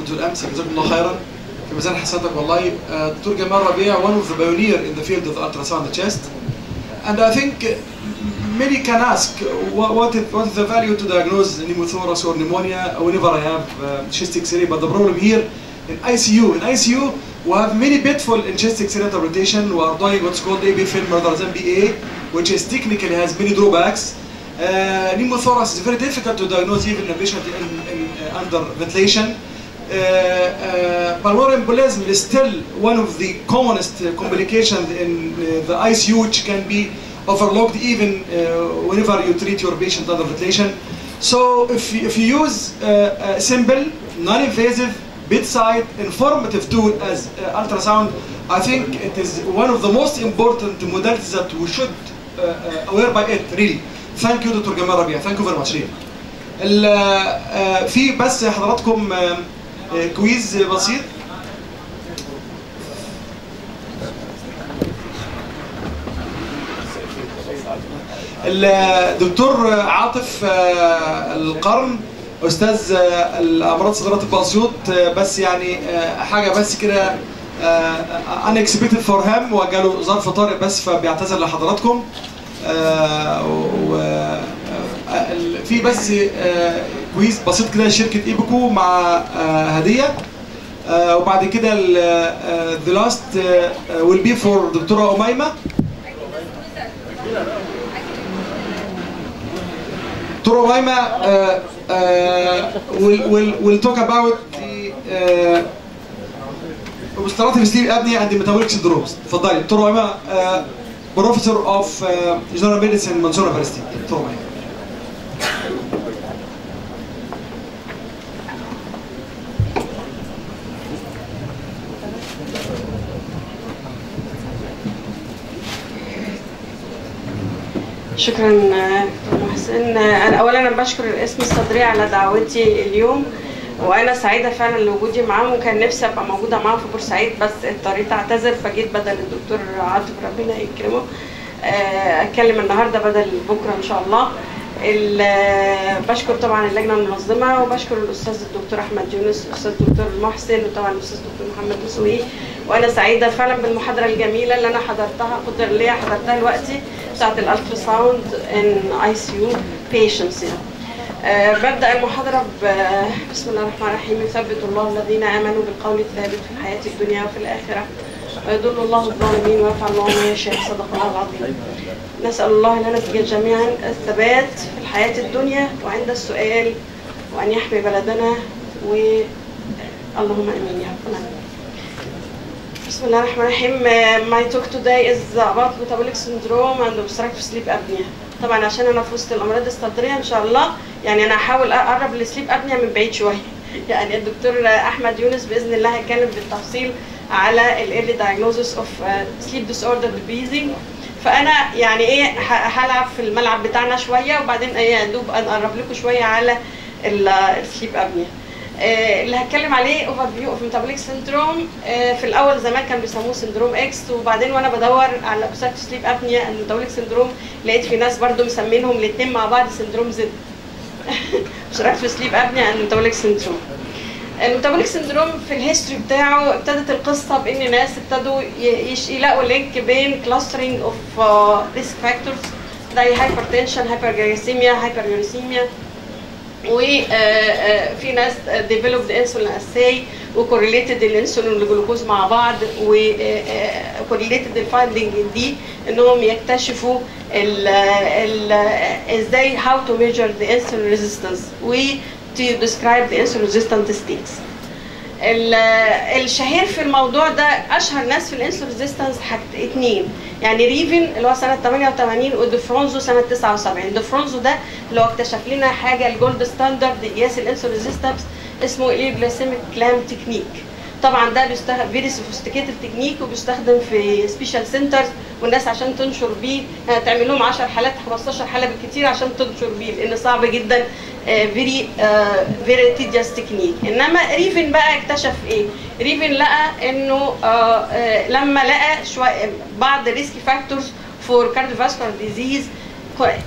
منذ الامس جزاكم الله خيرا في ميزان حسناتك والله آه، دكتور جمال ربيع one of the pioneer in the field of ultrasound chest and I think many can ask what, what, is, what is the value to diagnose pneumothorax or pneumonia whenever I have uh, chest X-ray but the problem here in ICU in ICU we have many pitfall in chest X-ray interpretation we are doing what's called AB film rather than BA which is technically has many drawbacks uh, pneumothorax is very difficult to diagnose even a patient in, in, uh, under ventilation uh, uh, pulmonary embolism is still one of the commonest uh, complications in uh, the ICU, which can be overlooked even uh, whenever you treat your patient under ventilation. So if you, if you use uh, a simple, non-invasive, bedside, informative tool as uh, ultrasound, I think it is one of the most important modalities that we should uh, uh, aware by it, really. Thank you, Dr. Gamal Rabia. Thank you very much, really. ال- آه، في بس حضراتكم آه، آه، كويز بسيط الدكتور عاطف آه، القرن استاذ آه، الامراض صدرات باسيوط آه، بس يعني آه، حاجه بس كده ان اكسبكتد فور هام وجاله ظرف طارئ بس فبيعتذر لحضراتكم آه، و آه، ال- في بس آه، كويز بسيط كده شركه ايبكو مع آه، هديه آه، وبعد كده ذا لاست ويل بي فور دكتوره اميمه دكتوره اميمه آه، آه، will will will talk about the uh, obstructive sleep apnea and the metabolic syndromes اتفضلي دكتوره اميمه بروفيسور اوف جنرال ميديسين منصوره يونيفرستي دكتوره اميمه شكرا آه، دكتور محسن آه، انا اولا انا بشكر الاسم الصدري على دعوتي اليوم وانا سعيده فعلا لوجودي معاهم وكان نفسي ابقى موجوده معاهم في بورسعيد بس اضطريت اعتذر فجيت بدل الدكتور عاطف ربنا يكرمه آه، اتكلم النهارده بدل بكره ان شاء الله ال- آه، بشكر طبعا اللجنه المنظمه وبشكر الاستاذ الدكتور احمد يونس الاستاذ الدكتور محسن وطبعا الاستاذ الدكتور محمد مسوي وانا سعيده فعلا بالمحاضره الجميله اللي انا حضرتها قدر ليا حضرتها دلوقتي بتاعت الالترا ساوند ان اي سي يو بيشنتس يعني آه، ببدا المحاضره ب- بسم الله الرحمن الرحيم يثبت الله الذين امنوا بالقول الثابت في الحياه الدنيا وفي الاخره ويضل الله الظالمين ويفعل الله ما يشاء صدق الله العظيم نسال الله لنا جميعا الثبات في الحياه الدنيا وعند السؤال وان يحمي بلدنا و اللهم امين يا رب العالمين بسم الله الرحمن الرحيم Uh, my talk today is about metabolic syndrome and obstructive sleep apnea طبعا عشان انا في وسط الامراض الصدريه ان شاء الله يعني انا هحاول اقرب للسليب ابنيا من بعيد شويه يعني الدكتور احمد يونس باذن الله هيتكلم بالتفصيل على ال early diagnosis of uh, sleep disordered breathing فانا يعني ايه ه- هلعب في الملعب بتاعنا شويه وبعدين ايه يا دوب نقرب لكم شويه على السليب ابنيا آه، اللي هتكلم عليه اوفر فيو اوف ميتابوليك سندروم في الاول زمان كانوا بيسموه سندروم اكس وبعدين وانا بدور على اوبسكتيف سليب ابنيا اند ميتابوليك سندروم لقيت في ناس برضو مسمينهم الاثنين مع بعض سندروم زد اوبسكتيف سليب ابنيا اند ميتابوليك سندروم الميتابوليك سندروم في الهيستوري بتاعه ابتدت القصه بان ناس ابتدوا ي- يش- يلاقوا لينك بين كلاسترنج اوف ريسك فاكتورز زي هايبرتنشن هايبرجلايسيميا هايبريوريسيميا وفي ناس ديفلوبد انسولين اساي وكورليتد الانسولين والجلوكوز مع بعض وكورليتد الفايندنج دي انهم يكتشفوا ال ال ازاي هاو تو ميجر ذا انسولين ريزيستنس و to describe the insulin resistant states. ال- الشهير في الموضوع ده اشهر ناس في الانسولين ريزيستنس اتنين يعني ريفن اللي هو سنه 88 وديفرونزو سنه 79 ديفرونزو ده اللي هو اكتشف لنا حاجه الجولد ستاندرد قياس الانسولين ريزيستنس اسمه الجليسيميك كلام تكنيك طبعا ده بيستخدم فيري سوفيستيكيتد تكنيك وبيستخدم في سبيشال سنترز والناس عشان تنشر بيه يعني تعمل لهم 10 حالات 15 حاله بالكتير عشان تنشر بيه لان صعب جدا فيري فيري تيديوس تكنيك انما ريفن بقى اكتشف ايه؟ ريفن لقى انه آه، آه، لما لقى شويه بعض ريسك فاكتورز فور كارديوفاسكولار ديزيز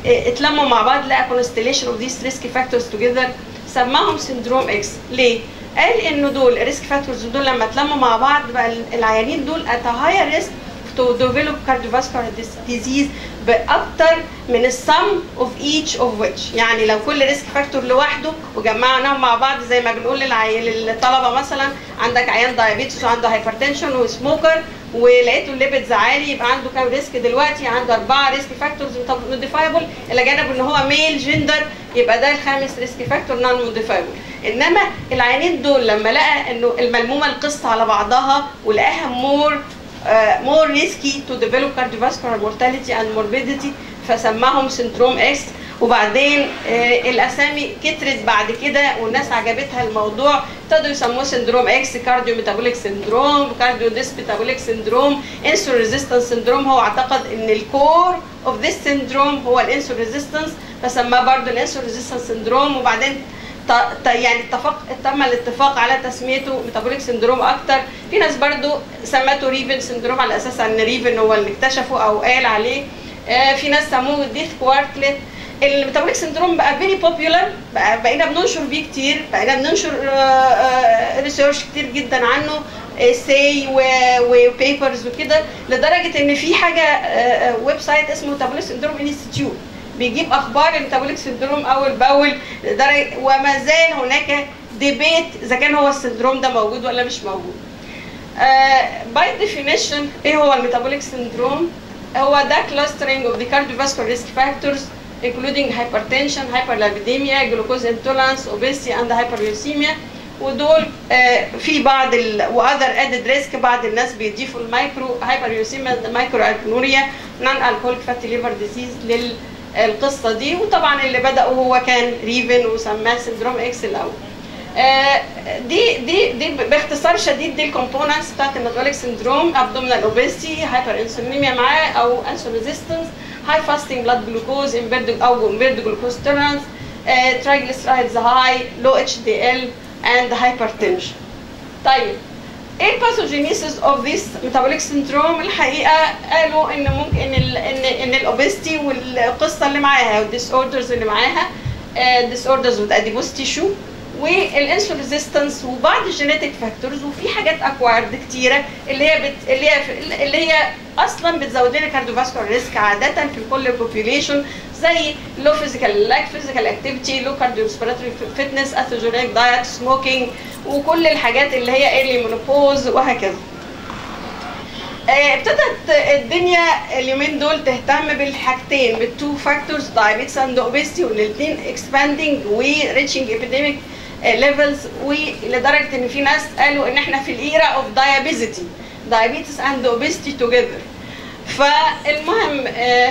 اتلموا مع بعض لقى constellation of these risk factors together سماهم سندروم اكس ليه؟ قال انه دول الريسك فاكتورز دول لما اتلموا مع بعض بقى العيانين دول ات هاير ريسك تو ديفلوب كارديوفاسكولار ديزيز باكتر من السم اوف ايتش اوف ويتش يعني لو كل ريسك فاكتور لوحده وجمعناهم مع بعض زي ما بنقول للعي... للطلبه مثلا عندك عيان دايابيتس وعنده هايبرتنشن وسموكر ولقيته الليبيدز عالي يبقى عنده كام ريسك دلوقتي عنده اربعه ريسك فاكتورز موديفايبل الى جانب ان هو ميل جندر يبقى ده الخامس ريسك فاكتور نون موديفايبل انما العيانين دول لما لقى انه الملمومه القصه على بعضها ولقاها مور مور ريسكي تو ديفلوب كارديوفاسكولار مورتاليتي اند موربيديتي فسماهم سندروم اكس وبعدين آه الاسامي كترت بعد كده والناس عجبتها الموضوع ابتدوا يسموه سندروم اكس كارديو ميتابوليك سندروم كارديو ديس ميتابوليك سندروم انسول ريزيستنس سندروم هو اعتقد ان الكور اوف ذيس سندروم هو الانسول ريزيستنس فسماه برضه الانسول ريزيستنس سندروم وبعدين يعني اتفق تم الاتفاق على تسميته ميتابوليك سندروم اكتر في ناس برضو سمته ريفن سندروم على اساس ان ريفن هو اللي اكتشفه او قال عليه آه في ناس سموه ديث كوارتلت الميتابوليك سندروم بقى فيري بوبيولار بقى بقينا بننشر بيه كتير بقينا بننشر ريسيرش كتير جدا عنه سي وبيبرز وكده لدرجه ان في حاجه ويب سايت اسمه ميتابوليك سندروم انستيتيوت بيجيب اخبار الميتابوليك سندروم اول باول لدرجه وما زال هناك ديبيت اذا كان هو السندروم ده موجود ولا مش موجود. باي ديفينيشن ايه هو الميتابوليك سندروم؟ هو ده clustering of the cardiovascular risk factors including hypertension, hyperlipidemia, glucose intolerance, obesity and hyperuricemia ودول آه في بعض ال واذر ادد ريسك بعض الناس بيضيفوا المايكرو هايبريوسيميا مايكرو الكنوريا نون الكوليك فاتي ليفر ديزيز لل القصه دي وطبعا اللي بداوا هو كان ريفن وسماه سندروم اكس الاول آه دي دي دي باختصار شديد دي الكومبوننتس بتاعت الميتابوليك سندروم ابدومينال اوبيستي هايبر انسولينيميا معاه او انسول ريزيستنس هاي فاستنج بلاد جلوكوز امبيرد او امبيرد جلوكوز تولرانس ترايجليسرايدز هاي لو اتش دي ال اند هايبرتنشن طيب ايه الباثوجينيسيس اوف ذيس ميتابوليك سندروم الحقيقه قالوا ان ممكن ان ال ان ان الاوبستي والقصه اللي معاها والديس اوردرز اللي معاها ديس اوردرز وذ اديبوس تيشو والانسول ريزيستنس وبعض الجينيتك فاكتورز وفي حاجات اكوارد كتيره اللي هي بت اللي هي اللي هي اصلا بتزود لنا كارديوفاسكولار ريسك عاده في كل البوبيوليشن زي لو فيزيكال لاك فيزيكال اكتيفيتي لو كارديو ريسبيراتوري فيتنس اثوجينيك دايت سموكينج وكل الحاجات اللي هي ايرلي مونوبوز وهكذا ابتدت الدنيا اليومين دول تهتم بالحاجتين بالتو فاكتورز دايابيتس اند اوبيستي والاثنين اكسباندنج وريتشنج ابيديميك ليفلز ولدرجه ان في ناس قالوا ان احنا في الايرا اوف دايابيزيتي دايابيتس اند اوبيستي توجذر فالمهم آه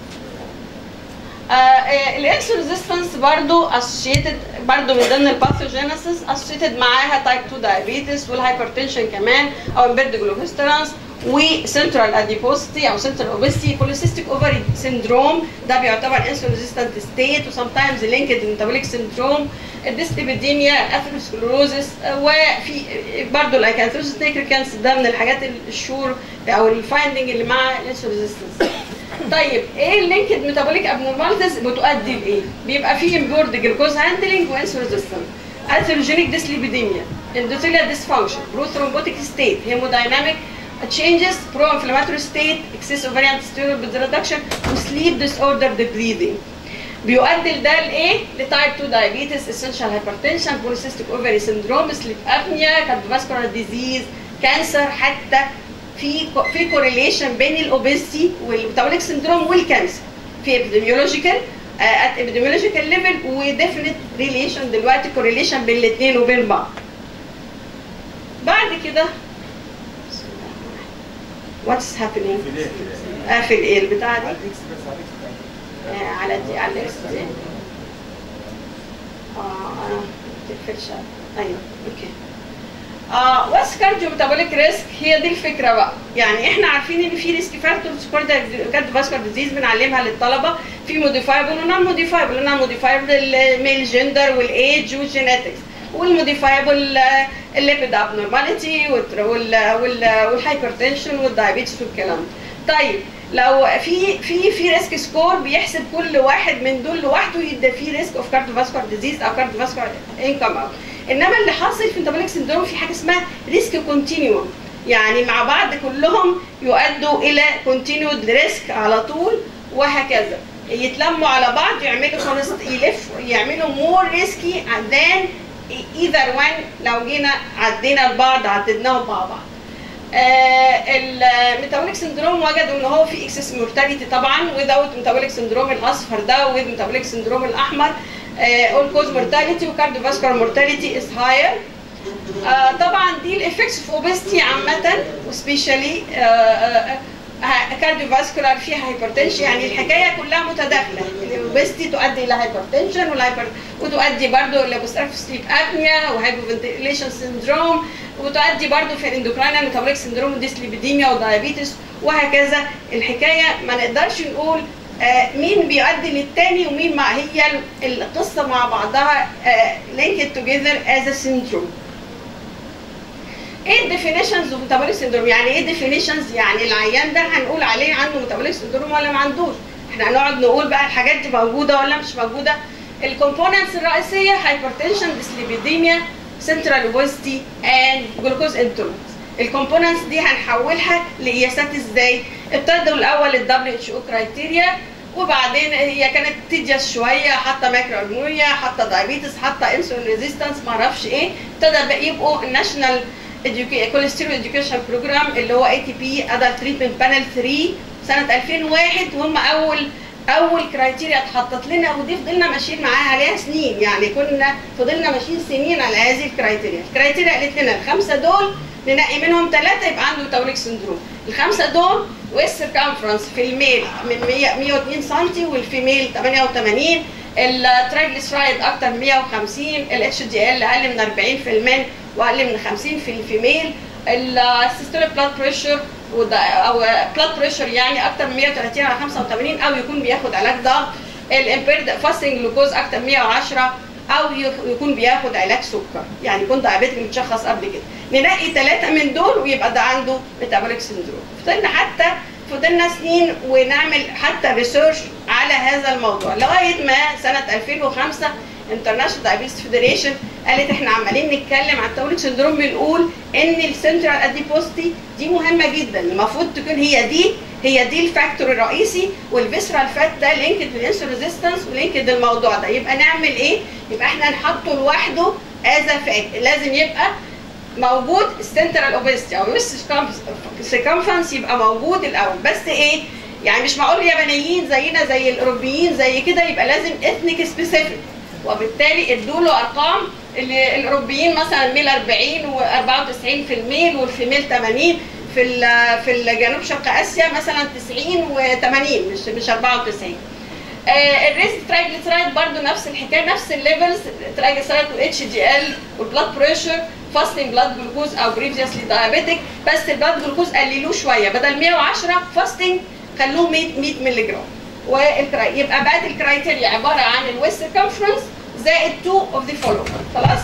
الانسول ريزيستنس برضو اسوشيتد برضو من ضمن الباثوجينيسيس اسوشيتد معاها تايب 2 دايابيتس والهايبرتنشن كمان او امبيرد جلوكوسترانس وسنترال اديبوستي او سنترال اوبستي بوليسيستيك اوفري سيندروم ده بيعتبر انسول ريزيستنت ستيت وسام تايمز لينكد ميتابوليك سندروم الديسليبيديميا اثيروسكلروزس وفي برضه الايكانثروسس نيكريكانس ده من الحاجات الشور او الفايندنج اللي مع الانسول ريزيستنس طيب ايه اللينكد ميتابوليك ابنورماليتيز بتؤدي لايه؟ بيبقى فيه امبورد جلوكوز هاندلنج وانسول ريزيستنس اثيروجينيك ديسليبيديميا اندوثيليال ديسفانكشن بروثرومبوتيك ستيت هيمودايناميك changes pro-inflammatory state excess ovarian steroid reduction وسليب disordered breathing بيؤدي ده لايه؟ لتايب 2 diabetes essential hypertension polycystic ovary syndrome sleep apnea cardiovascular disease كانسر حتى في في كورليشن بين الاوبيستي والميتابوليك سندروم والكانسر في ابيديميولوجيكال ات ابيديميولوجيكال ليفل وديفينيت ريليشن دلوقتي كورليشن بين الاثنين وبين بعض بعد كده واتس هابينج قافل ايه البتاع دي آه على دي على الاكس دي اه اه تقفلش ايوه اوكي اه واتس كارديو ميتابوليك ريسك هي دي الفكره بقى يعني احنا عارفين ان في ريسك فاكتورز كارديو فاسكولار ديزيز بنعلمها للطلبه في موديفايبل ونون موديفايبل ونون موديفايبل الميل جندر والايج والجينetics والموديفايبل الليبيد ابنورماليتي والهايبرتنشن والدايابيتس والكلام طيب لو في في في ريسك سكور بيحسب كل واحد من دول لوحده يدي فيه ريسك اوف كارديوفاسكولار ديزيز او كارديوفاسكولار انكم او انما اللي حاصل في ميتابوليك سندروم في حاجه اسمها ريسك كونتينيوم يعني مع بعض كلهم يؤدوا الى كونتينيود ريسك على طول وهكذا يتلموا على بعض يعملوا كونست يلف يعملوا مور ريسكي ذان ايذر وان لو جينا عدينا البعض عددناهم مع بعض الميتابوليك سندروم وجدوا ان هو في اكسس مورتاليتي طبعا without ميتابوليك سندروم الاصفر ده وذ ميتابوليك سندروم الاحمر اول كوز مورتاليتي وكارديوفاسكولار مورتاليتي از هاير طبعا دي الافكتس في اوبستي عامه وسبيشالي كارديوفاسكولار فيها هايبرتنشن يعني الحكايه كلها متداخله الاوبستي تؤدي الى هايبرتنشن والهايبر وتؤدي برضه الى بوستراكتيف سليب ابنيا وهايبوفنتيليشن سندروم وتؤدي برضه في الاندوكراين ميتابوليك سندروم وديسليبيديميا ودايابيتس وهكذا الحكايه ما نقدرش نقول آه مين بيؤدي للتاني ومين مع هي القصه مع بعضها لينكد توجذر از ا سندروم ايه الديفينيشنز اوف ميتابوليك سندروم يعني ايه ديفينيشنز يعني العيان ده هنقول عليه عنده ميتابوليك سندروم ولا ما عندوش احنا هنقعد نقول بقى الحاجات دي موجوده ولا مش موجوده الكومبوننتس الرئيسيه هايبرتنشن ديسليبيديميا سنترال اوبستي اند جلوكوز انتولرنس الكومبوننتس دي هنحولها لقياسات ازاي ابتدوا الاول الدبليو اتش او كرايتيريا وبعدين هي كانت تيجيس شويه حاطه ماكروالموريا حاطه دايابيتس حاطه انسولين ريزيستنس ما اعرفش ايه ابتدى يبقوا الناشونال كوليسترول اديوكيشن بروجرام اللي هو اي تي بي ادلت تريتمنت بانل 3 سنه 2001 وهم اول اول كرايتيريا اتحطت لنا ودي فضلنا ماشيين معاها عليها سنين يعني كنا فضلنا ماشيين سنين على هذه الكرايتيريا الكرايتيريا قالت لنا الخمسه دول ننقي منهم ثلاثه يبقى عنده ميتابوليك سندروم الخمسه دول ويست سيركمفرنس في الميل من 100 102 سم والفيميل 88 الترايجليسرايد اكتر من 150 الاتش دي ال اقل من 40 في المن واقل من 50 في الفيميل السيستوليك بلاد بريشر او بلاد بريشر يعني اكتر من 130 على 85 او يكون بياخد علاج ضغط الامبيرد فاستنج جلوكوز اكتر من 110 او يكون بياخد علاج سكر يعني يكون دايابيتك متشخص قبل كده ننقي ثلاثه من دول ويبقى ده عنده ميتابوليك سندروم فضلنا حتى فضلنا سنين ونعمل حتى ريسيرش على هذا الموضوع لغايه ما سنه 2005 انترناشونال دايابيتس فيدريشن قالت احنا عمالين نتكلم عن التوليد سندروم بنقول ان السنترال اديبوستي دي مهمه جدا المفروض تكون هي دي هي دي الفاكتور الرئيسي والفيسرال فات ده لينكد للانسولين ريزيستنس ولينكد للموضوع ده يبقى نعمل ايه؟ يبقى احنا نحطه لوحده از فات لازم يبقى موجود السنترال اوبستي او سيركمفرنس يبقى موجود الاول بس ايه؟ يعني مش معقول اليابانيين زينا زي الاوروبيين زي كده يبقى لازم اثنيك سبيسيفيك وبالتالي ادوا له ارقام اللي الاوروبيين مثلا ميل 40 و94 في الميل والفيميل 80 في في الجنوب شرق اسيا مثلا 90 و80 مش مش 94 آه الريسك ترايجليسرايد برضو نفس الحكايه نفس الليفلز ترايجليسرايد والاتش دي ال والبلاد بريشر فاستنج بلاد جلوكوز او بريفيوسلي دايابيتك بس البلاد جلوكوز قللوه شويه بدل 110 فاستنج خلوه 100 100 مللي جرام يبقى بقت الكرايتيريا عباره عن الويست سيركمفرنس زائد 2 اوف ذا فولو خلاص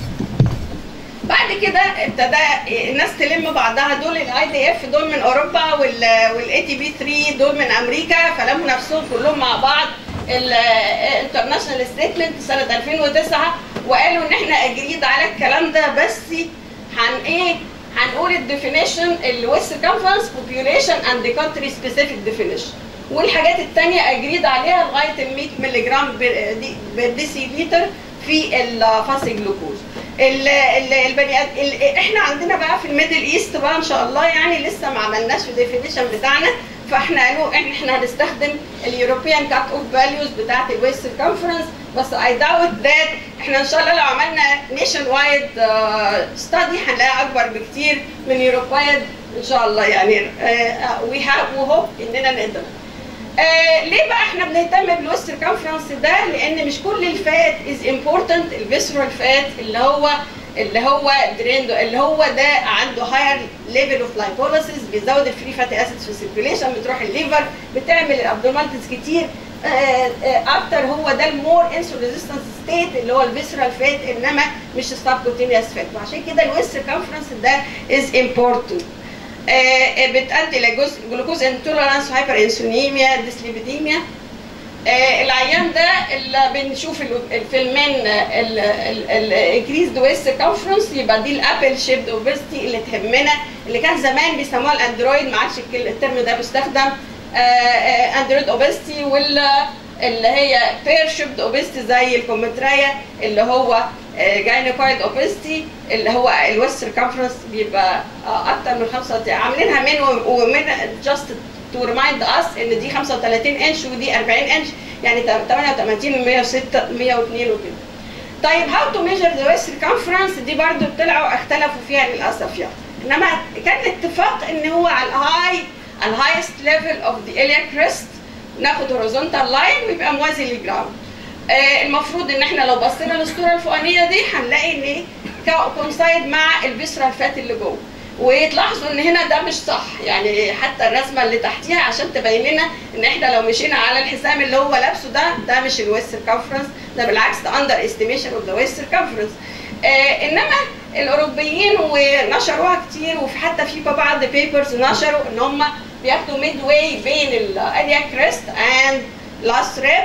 بعد كده ابتدى الناس تلم بعضها دول الاي دي اف دول من اوروبا والاي تي بي 3 دول من امريكا فلموا نفسهم كلهم مع بعض الانترناشونال ستيتمنت سنه 2009 وقالوا ان احنا اجريد على الكلام ده بس هن ايه هنقول الديفينيشن الويست سيركمفرنس بوبيوليشن اند كونتري سبيسيفيك ديفينيشن والحاجات الثانيه اجريد عليها لغايه ال 100 مللي جرام بالديسي لتر في الفاسي جلوكوز البني احنا عندنا بقى في الميدل ايست بقى ان شاء الله يعني لسه ما عملناش الديفينيشن بتاعنا فاحنا قالوا احنا هنستخدم اليوروبيان كات اوف فاليوز بتاعت الويست سيركمفرنس بس اي داوت ذات احنا ان شاء الله لو عملنا نيشن وايد ستادي هنلاقي اكبر بكتير من يوروب وايد ان شاء الله يعني وي هاف وهوب اننا نقدر آه ليه بقى احنا بنهتم بالويست سيركمفرنس ده؟ لان مش كل الفات از امبورتنت الفيسرال فات اللي هو اللي هو دريندو اللي هو ده عنده هاير ليفل اوف لايبوليسيس بيزود الفري فاتي اسيدز في السيركيوليشن بتروح الليفر بتعمل الابدومالتيز كتير آه آه اكتر هو ده المور انسولين ريزيستنس ستيت اللي هو الفيسرال فات انما مش السبكوتينيوس فات وعشان كده الويست سيركمفرنس ده از امبورتنت بتؤدي الى جزء جلوكوز انتولرانس هايبر انسولينيميا ديسليبيديميا آه، العيان ده اللي بنشوف ال- الفيلمين الانكريزد ويست سيركمفرنس يبقى دي الابل شيبد اوبستي اللي تهمنا اللي كان زمان بيسموها الاندرويد ما عادش الكل- الترم ده بيستخدم اندرويد اوبستي ولا اللي هي بير شيبد اوبستي زي الكومنترايا اللي هو جاينيكويد اوبستي اللي هو الويست سيركمفرنس بيبقى آه، اكتر من 35 عاملينها من و- ومن جاست تو ريمايند اس ان دي 35 انش ودي 40 انش يعني 88 و 106 102 وكده. طيب هاو تو ميجر ذا ويست سيركمفرنس دي برضو طلعوا اختلفوا فيها للاسف يعني انما كان الاتفاق ان هو على الهاي الهايست ليفل اوف ذا اليا كريست ناخد هوريزونتال لاين ويبقى موازي للجراوند. آه المفروض ان احنا لو بصينا للصوره الفوقانيه دي هنلاقي ان كونسايد مع الفيسرال فات اللي جوه. وتلاحظوا ان هنا ده مش صح يعني حتى الرسمه اللي تحتيها عشان تبين لنا ان احنا لو مشينا على الحزام اللي هو لابسه ده ده مش الويست سيركمفرنس ده بالعكس ده اندر استيميشن اوف ذا ويست سيركمفرنس انما الاوروبيين ونشروها كتير وفي حتى في بعض بيبرز نشروا ان هم بياخدوا ميد واي بين الاليا كريست اند لاست ريب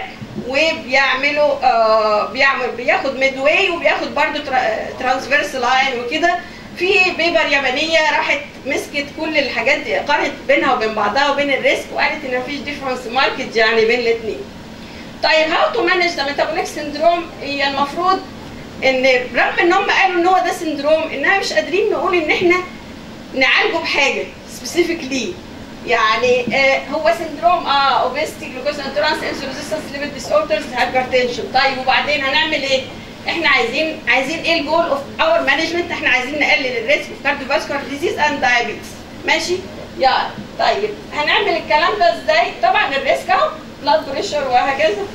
وبيعملوا آه بيعمل بياخد ميد واي وبياخد برضه ترانسفيرس لاين وكده في بيبر يابانيه راحت مسكت كل الحاجات دي قارنت بينها وبين بعضها وبين الريسك وقالت ان مفيش ديفرنس ماركت يعني بين الاثنين. طيب هاو تو مانج ذا ميتابوليك سندروم هي المفروض ان رغم ان هم قالوا ان هو ده سندروم اننا مش قادرين نقول ان احنا نعالجه بحاجه سبيسيفيك ليه يعني آه هو سندروم اه اوبستي جلوكوز انتورانس انسولين ريزيستنس ليفل ديس اوردرز هايبرتنشن طيب وبعدين هنعمل ايه؟ احنا عايزين عايزين ايه الجول اوف اور مانجمنت احنا عايزين نقلل الريسك اوف كارديوفاسكولار ديزيز اند دايابيتس ماشي يا طيب هنعمل الكلام ده ازاي طبعا الريسك اهو بلاد بريشر وهكذا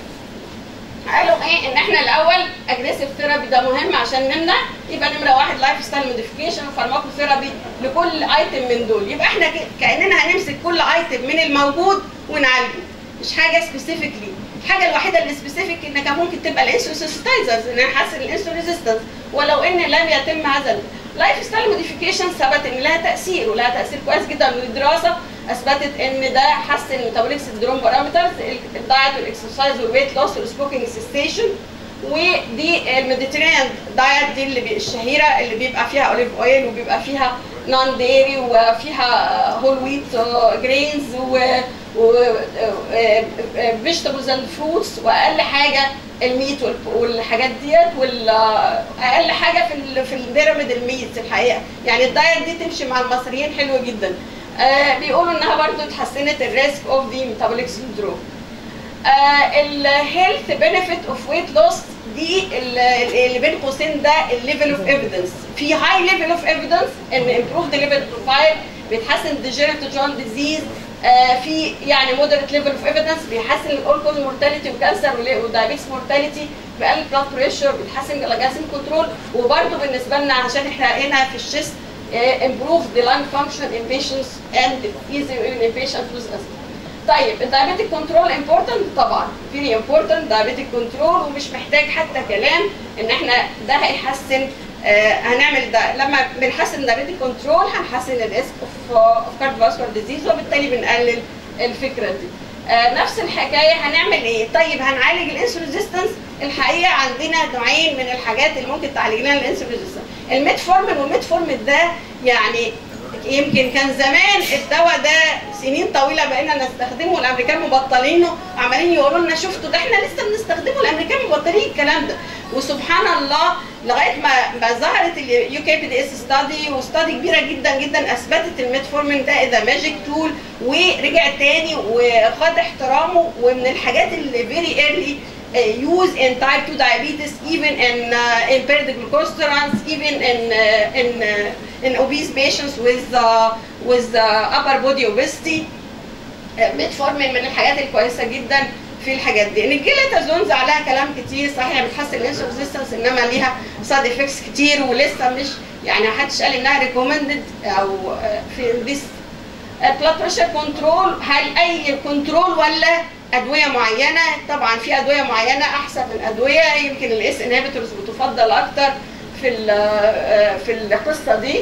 قالوا ايه ان احنا الاول اجريسيف ثيرابي ده مهم عشان نمنع يبقى نمره واحد لايف ستايل موديفيكيشن وفارماكو ثيرابي لكل ايتم من دول يبقى احنا كاننا هنمسك كل ايتم من الموجود ونعالجه مش حاجه سبيسيفيكلي الحاجه الوحيده اللي سبيسيفيك ان كان ممكن تبقى الانسولينسيتايزرز ان نحسن الانسولين ريزيستنس ولو ان لم يتم هذا اللايف ستايل موديفيكيشن ثبت ان لها تاثير ولها تاثير كويس جدا والدراسه اثبتت ان ده حسن الميتابوليك سندروم بارامترز الدايت والاكسرسايز والويت لوس والسموكينج سيستيشن ودي الميديترينيان دايت دي اللي الشهيره اللي بيبقى فيها اوليف اويل وبيبقى فيها نون ديري وفيها هول ويت جرينز و فيجيتابلز اند فروتس واقل حاجه الميت والحاجات ديت واقل حاجه في ال في البيراميد الميت الحقيقه يعني الدايت دي تمشي مع المصريين حلوه جدا آه بيقولوا انها برضو اتحسنت الريسك اوف ذا ميتابوليك سندروم الهيلث بنفيت اوف ويت لوس دي اللي بين قوسين ده الليفل اوف ايفيدنس في هاي ليفل اوف ايفيدنس ان امبروف ذا ليفل بروفايل بيتحسن ديجنريتيف جون ديزيز آه في يعني مودريت ليفل اوف ايفيدنس بيحسن الاول كوز مورتاليتي وكانسر ودايابيتس مورتاليتي بيقلل بلاد بريشر بيتحسن جلاجاسين كنترول وبرده بالنسبه لنا عشان احنا هنا في الشيست uh, improve the lung function in patients and easy in patients with asthma. طيب الدايابيتيك كنترول امبورتنت طبعا فيري امبورتنت دايابيتيك كنترول ومش محتاج حتى كلام ان احنا ده هيحسن آه هنعمل ده لما بنحسن الدايابيتيك كنترول هنحسن الريسك اوف اوف كارديوفاسكولار ديزيز وبالتالي بنقلل الفكره دي. آه نفس الحكايه هنعمل ايه؟ طيب هنعالج الانسولين ريزيستنس الحقيقه عندنا نوعين من الحاجات اللي ممكن تعالج لنا الانسولين ريزيستنس الميتفورمين والميتفورمين ده يعني يمكن كان زمان الدواء ده سنين طويله بقينا نستخدمه الامريكان مبطلينه عمالين يقولوا لنا شفتوا ده احنا لسه بنستخدمه الامريكان مبطلين الكلام ده وسبحان الله لغايه ما ما ظهرت اليو كي بي دي اس ستادي وستادي كبيره جدا جدا اثبتت الميتفورمين ده اذا ماجيك تول ورجع تاني وخد احترامه ومن الحاجات اللي فيري ايرلي uh, use in type 2 diabetes, even in uh, impaired glucose tolerance, even in uh, in uh, in obese patients with uh, with uh, upper body obesity. ميتفورمين من الحاجات الكويسه جدا في الحاجات دي ان الجيلاتازونز عليها كلام كتير صحيح بتحسن الانسولين ريزيستنس انما ليها سايد افكتس كتير ولسه مش يعني محدش قال انها ريكومندد او في ذيس بلاد بريشر كنترول هل اي كنترول ولا ادويه معينه طبعا في ادويه معينه احسن من ادويه يمكن الاس انهبيتورز بتفضل اكتر في في القصه دي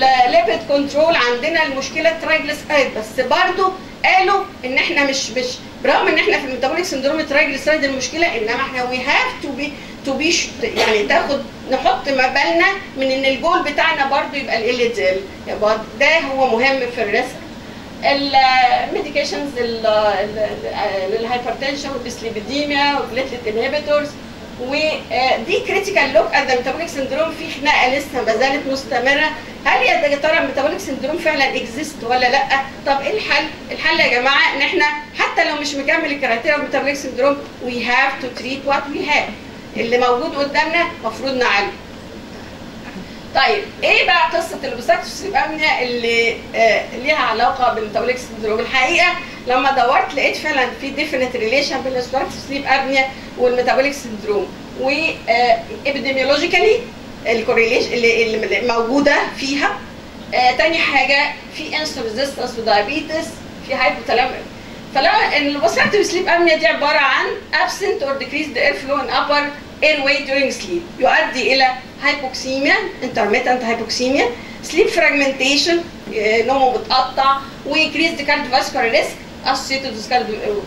الليبيد كنترول عندنا المشكله الترايجليسرايد بس برضو قالوا ان احنا مش مش برغم ان احنا في الميتابوليك سندروم الترايجليسرايد المشكله انما احنا وي هاف تو بي تو بي يعني تاخد نحط ما بالنا من ان الجول بتاعنا برضو يبقى ال ال ال يبقى ده هو مهم في الريسك الميديكيشنز للهايبرتنشن والديسليبيديميا والبليتلت انهبيتورز ودي كريتيكال لوك ات ذا ميتابوليك سندروم في خناقه لسه ما زالت مستمره هل يا ترى الميتابوليك سندروم فعلا اكزيست ولا لا؟ طب ايه الحل؟ الحل يا جماعه ان احنا حتى لو مش مكمل الكرايتيريا الميتابوليك سندروم وي هاف تو تريت وات وي هاف اللي موجود قدامنا المفروض نعالجه. طيب ايه بقى قصه الاوبستراكتيف امنيا اللي آه ليها علاقه بالميتابوليك سندروم؟ الحقيقه لما دورت لقيت فعلا في ديفينيت ريليشن بين الاوبستراكتيف سليب ابنيا والميتابوليك سندروم و ابيديميولوجيكالي الكوريليشن اللي, اللي موجوده فيها آه تاني حاجه في انسولين ريزيستنس ودايابيتس في هايبوثالاميك فلما الاوبستراكتيف سليب امنيا دي عباره عن absent or decreased airflow in upper airway during sleep يؤدي الى هايبوكسيميا intermittent hypoxemia sleep fragmentation نومه متقطع وكريزد كارديوفاسكولار ريسك associated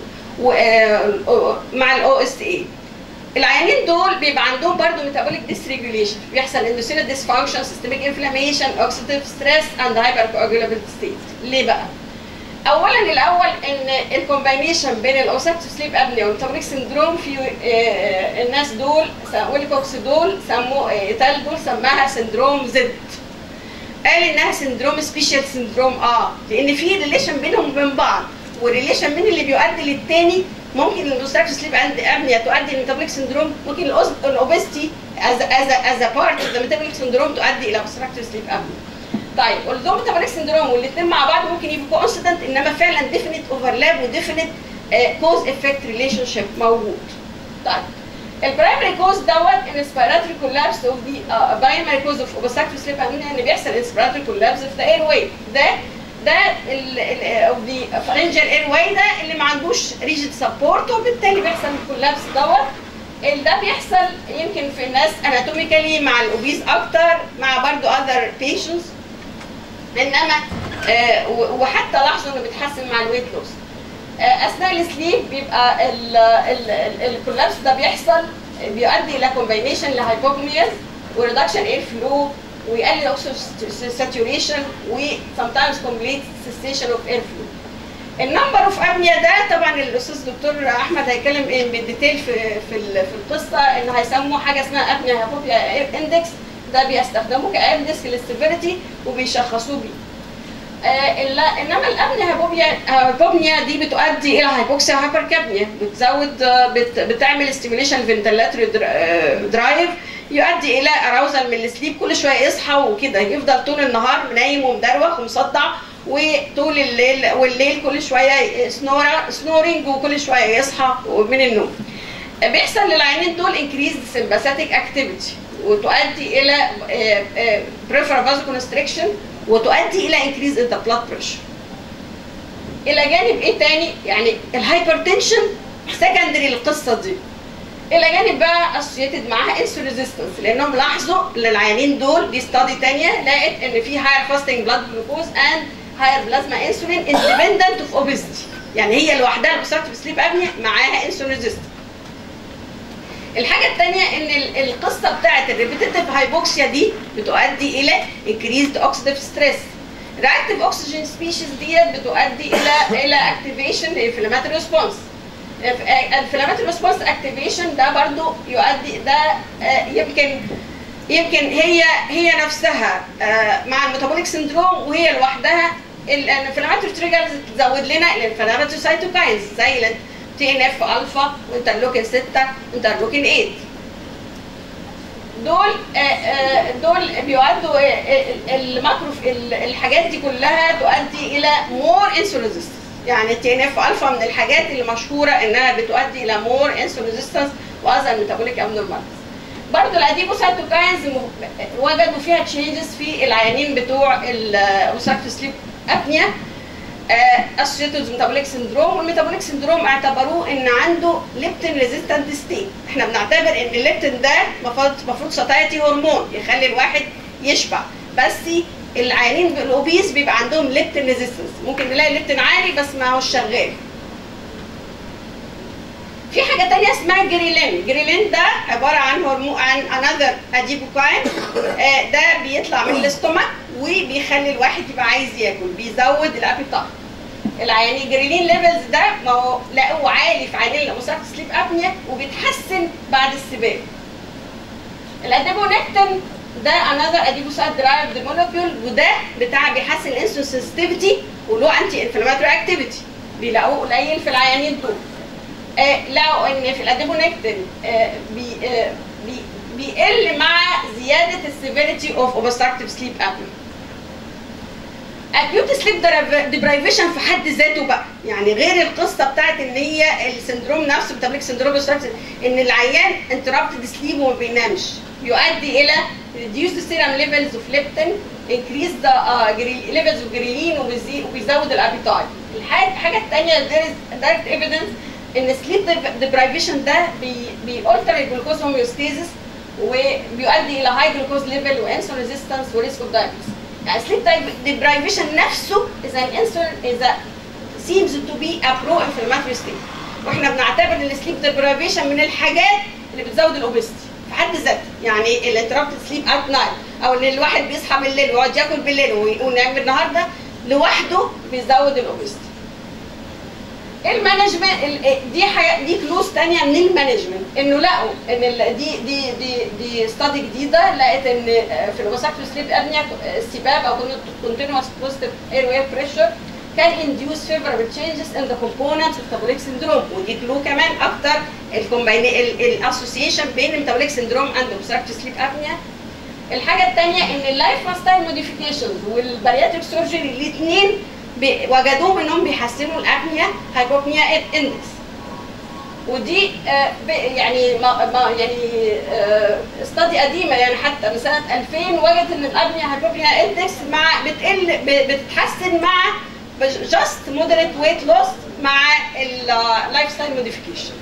مع الاو اس اي العيانين دول بيبقى عندهم برضه ميتابوليك ديسريجوليشن بيحصل اندوسينال ديسفانكشن سيستميك انفلاميشن اوكسيديف ستريس اند هايبر كواجولابيلتي ستيت ليه بقى؟ اولا الاول ان الكومباينيشن بين الاوسكتيف سليب ابنيا والميتابوليك سندروم في الناس دول ويلكوكس دول سموه ايتال دول سماها سندروم زد قال انها سندروم سبيشال سندروم اه لان في ريليشن بينهم وبين بعض والريليشن مين اللي بيؤدي للتاني ممكن الاوبستراكتيف سليب ابنيا تؤدي للميتابوليك سندروم ممكن الاوبستي از از از بارت اوف ذا ميتابوليك سندروم تؤدي الى اوبستراكتيف سليب ابنيا طيب والدوم ميتابوليك سندروم والاثنين مع بعض ممكن يبقوا كونستنت انما فعلا ديفينيت اوفرلاب وديفينيت كوز افكت ريليشن شيب موجود طيب البرايمري كوز دوت الانسبيراتوري كولابس اوف ذا برايمري كوز اوف اوبستراكتيف سليب ابنيا ان بيحصل انسبيراتوري كولابس في ذا اير واي ده ده اوف ذا فارنجال اير واي ده اللي ما عندوش ريجيد سبورت وبالتالي بيحصل الكولابس دوت ده بيحصل يمكن في الناس اناتوميكالي مع الاوبيز اكتر مع برضو اذر بيشنتس انما آه وحتى لاحظوا انه بيتحسن مع الويت لوس آه اثناء السليب بيبقى الكولابس ده بيحصل بيؤدي الى كومباينيشن لهايبوكميا وريدكشن اير فلو ويقلل اوكسجين ساتوريشن و sometimes complete cessation of air flow. النمبر اوف ابنيا ده طبعا الاستاذ دكتور احمد هيتكلم بالديتيل في في في القصه ان هيسموا حاجه اسمها ابنيا هايبوبيا اندكس ده بيستخدموه كاندكس للسيفيريتي وبيشخصوه بيه. آه انما الابنيا هايبوبيا هايبوبنيا دي بتؤدي الى هايبوكسيا وهايبركابنيا بتزود بت بتعمل ستيميوليشن فنتلاتوري درايف يؤدي الى اراوزل من السليب كل شويه يصحى وكده يفضل طول النهار نايم ومدروخ ومصدع وطول الليل والليل كل شويه سنورا سنورنج وكل شويه يصحى من النوم. بيحصل للعينين دول انكريز سمباثيك اكتيفيتي وتؤدي الى بريفرال فازو كونستريكشن وتؤدي الى انكريز ان ذا بلاد بريشر. الى جانب ايه تاني؟ يعني الهايبرتنشن سكندري للقصه دي. الى جانب بقى اسوشيتد معاها انسولين ريزيستنس لانهم لاحظوا للعيانين دول دي ستادي ثانيه لقت ان في هاير فاستنج بلاد جلوكوز اند هاير بلازما انسولين اندبندنت اوف اوبيستي يعني هي لوحدها الاوبستراكتيف سليب ابنيا معاها انسولين ريزيستنس الحاجه الثانيه ان القصه بتاعت الريبيتيتيف هايبوكسيا دي بتؤدي الى انكريزد اوكسيديف ستريس رياكتيف اوكسجين سبيشيز ديت بتؤدي الى الى اكتيفيشن انفلاماتوري ريسبونس الانفلاماتوري ريسبونس اكتيفيشن ده برضو يؤدي ده يمكن يمكن هي هي نفسها مع الميتابوليك سندروم وهي لوحدها الانفلاماتوري تريجرز تزود لنا الانفلاماتوري سايتوكاينز زي تي ان اف الفا وانترلوكين 6 وانترلوكين 8 دول دول بيؤدوا الماكرو الحاجات دي كلها تؤدي الى مور انسولين يعني التي ان اف الفا من الحاجات اللي مشهوره انها بتؤدي الى مور انسولين ريزيستنس واذر ميتابوليك ابنورماليز برضه الاديبوسايتوكاينز وجدوا فيها تشينجز في العيانين بتوع الاوساكتو سليب ابنيا اسوشيتد ميتابوليك سندروم والميتابوليك سندروم اعتبروه ان عنده ليبتين ريزيستنت ستيت احنا بنعتبر ان الليبتين ده المفروض المفروض ساتايتي هرمون يخلي الواحد يشبع بس العيانين بالاوبيس بيبقى عندهم ليبتين ريزيستنس ممكن نلاقي الليبتين عالي بس ما هوش شغال في حاجه تانية اسمها جريلين جريلين ده عباره عن هرمون عن انذر اديبوكاين آه ده بيطلع من الاستومك وبيخلي الواحد يبقى عايز ياكل بيزود الابيتايت العيانين جريلين ليفلز ده ما هو لقوه عالي في عيانين الاموساكت سليب ابنيا وبيتحسن بعد السباق الاديبونكتين ده انذر اديبوسايد درايفد مولكيول وده بتاع بيحسن الانسولين سنسيتيفيتي وله انتي انفلاماتوري اكتيفيتي بيلاقوه قليل في العيانين دول آه لقوا ان في الاديبونكتين آه بي آه بي بيقل مع زياده السيفيريتي اوف اوبستراكتيف سليب ابنيا اكيوت سليب ديبرايفيشن في حد ذاته بقى يعني غير القصه بتاعت ان هي السندروم نفسه بتملك سندروم ان العيان انتربتد سليب وما بينامش يؤدي الى reduced serum levels of leptin increase the uh, levels of ghrelin وبيزود الابيتايت الحاجه الثانيه there is direct evidence ان sleep deprivation ده بي بيالتر الجلوكوز هوميوستيزيس وبيؤدي الى هاي جلوكوز ليفل وانسولين ريزيستنس وريسك اوف دايابيتس يعني sleep deprivation نفسه is an insulin is a seems to be a pro inflammatory state واحنا بنعتبر ان السليب deprivation من الحاجات اللي بتزود الاوبستي في حد ذاته يعني الانتربت سليب ات نايت او ان الواحد بيصحى بالليل ويقعد ياكل بالليل وينام بالنهار ده لوحده بيزود الاوبستي المانجمنت دي حاجه دي كلوز ثانيه من المانجمنت انه لقوا ان دي دي دي دي ستادي جديده لقت ان في الاوساكتو سليب ابنيا السباب او كونتينوس بوزيتيف اير وير بريشر كان induce favorable changes in the components of metabolic syndrome ودي كلو كمان اكتر الاسوسيشن بين الميتابوليك سندروم اند obstructive sleep apnea الحاجه الثانيه ان اللايف ستايل موديفيكيشنز والبارياتريك سيرجري الاثنين وجدوهم انهم بيحسنوا الابنيا هايبوبنيا اندكس ودي آه يعني ما ما يعني استادي آه قديمه يعني حتى من سنه 2000 وجدت ان الابنيا هايبوبنيا اندكس مع بتقل بتتحسن مع جاست مودريت ويت لوس مع اللايف ستايل موديفيكيشن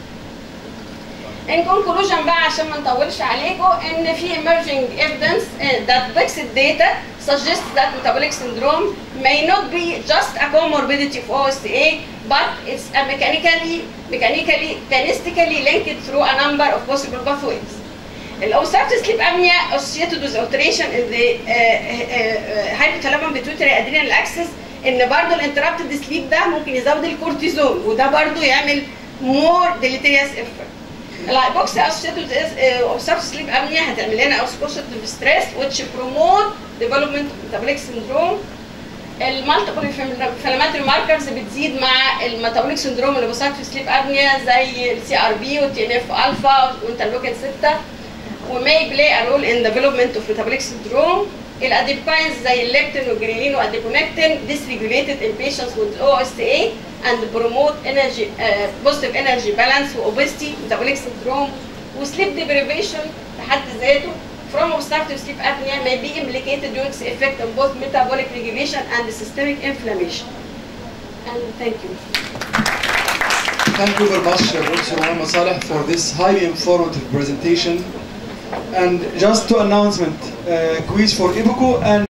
In conclusion بقى عشان ما نطولش عليكم ان في emerging evidence that Brexit data suggests that metabolic syndrome may not be just a comorbidity of OSA but it's a mechanically mechanically statistically linked through a number of possible pathways. Obstructive sleep apnea associated with alteration in the uh, uh, hypothalamus pituitary adrenal axis ان برضه الانتربتد سليب ده ممكن يزود الكورتيزون وده برضه يعمل more deleterious effect. الهايبوكسيا associated with obstructive sleep apnea هتعمل لنا oxidative stress which promote development of metabolic syndrome المالتيبل انفلاماتوري ماركرز بتزيد مع الميتابوليك سندروم اللي بوساكتيف سليب ابنيا زي السي ار بي والتي ان اف الفا وانترلوكين 6 وماي بلاي ا رول ان ديفلوبمنت اوف ميتابوليك سندروم الاديباينز زي الليبتين والجريلين والاديبونكتين dysregulated in patients with OSA and promote energy uh, positive energy balance وobesity metabolic syndrome وsleep deprivation بحد ذاته from obstructive sleep apnea may be implicated due to its effect on both metabolic regulation and systemic inflammation. And thank you. Thank you very much, Professor Muhammad Saleh, for this highly informative presentation. And just two announcement, uh, quiz for Ibuku and